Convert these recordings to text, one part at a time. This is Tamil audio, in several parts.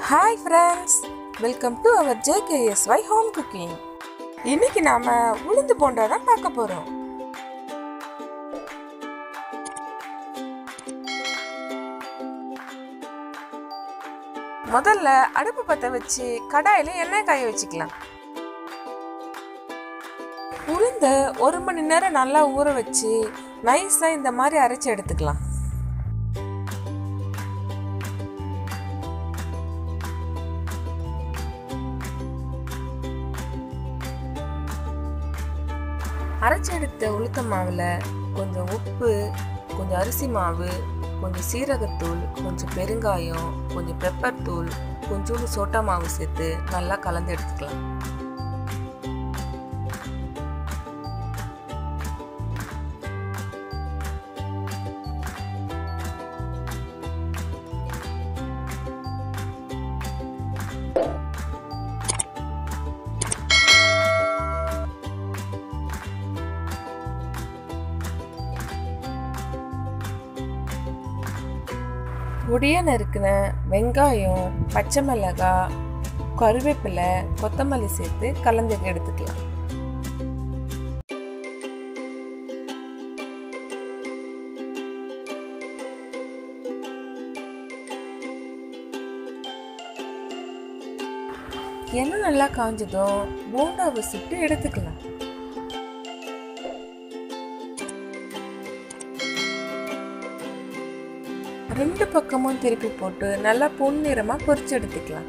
hi friends welcome to our JKSY home cooking இன்னைக்கு நாம உளுந்து போண்டா தான் பார்க்க போறோம் முதல்ல அடுப்பு பற்ற வச்சு கடாயில எண்ணெய் காய வச்சுக்கலாம் உளுந்த ஒரு மணி நேரம் நல்லா ஊற வச்சு நைஸா இந்த மாதிரி அரைச்சு எடுத்துக்கலாம் அரைச்செடுத்த உளுத்த மாவில் கொஞ்சம் உப்பு கொஞ்சம் அரிசி மாவு கொஞ்சம் சீரகத்தூள் கொஞ்சம் பெருங்காயம் கொஞ்சம் பெப்பர் தூள் கொஞ்சோண்டு சோட்டா மாவு சேர்த்து நல்லா கலந்து எடுத்துக்கலாம் பொடியா நறுக்கின வெங்காயம் பச்சை மிளகாய் கருவேப்பிலை கொத்தமல்லி சேர்த்து கலந்து எடுத்துக்கலாம் எண்ணெய் நல்லா காஞ்சதும் போண்டாவை சுட்டு எடுத்துக்கலாம் ரெண்டு பக்கமும் திருப்பி போட்டு நல்லா பொன்னிறமா பொரிச்சு எடுத்துக்கலாம்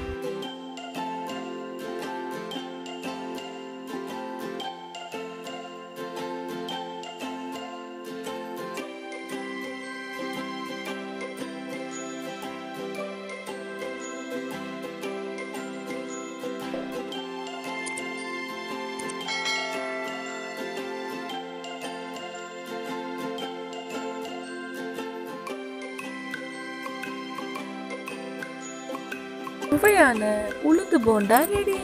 சுவையான உளுந்து போண்டா ரெடி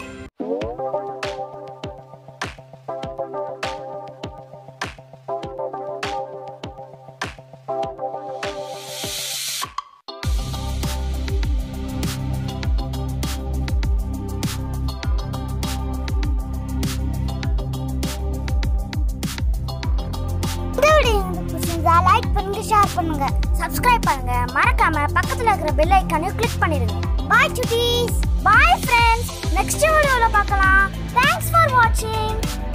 இந்த வீடியோ உங்களுக்கு பிடிச்சிருந்தா லைக் பண்ணுங்க ஷேர் பண்ணுங்க சப்ஸ்கிரைப் பண்ணுங்க மறக்காம பக்கத்துல இருக்கிற பெல் ஐக்கானையும் கிளிக் பண்ணிடுங்க பாய் சுட்டீஸ் பாய் ஃப்ரெண்ட்ஸ் நெக்ஸ்ட் வீடியோல பார்க்கலாம் தேங்க்ஸ் ஃபார் வாட்சிங்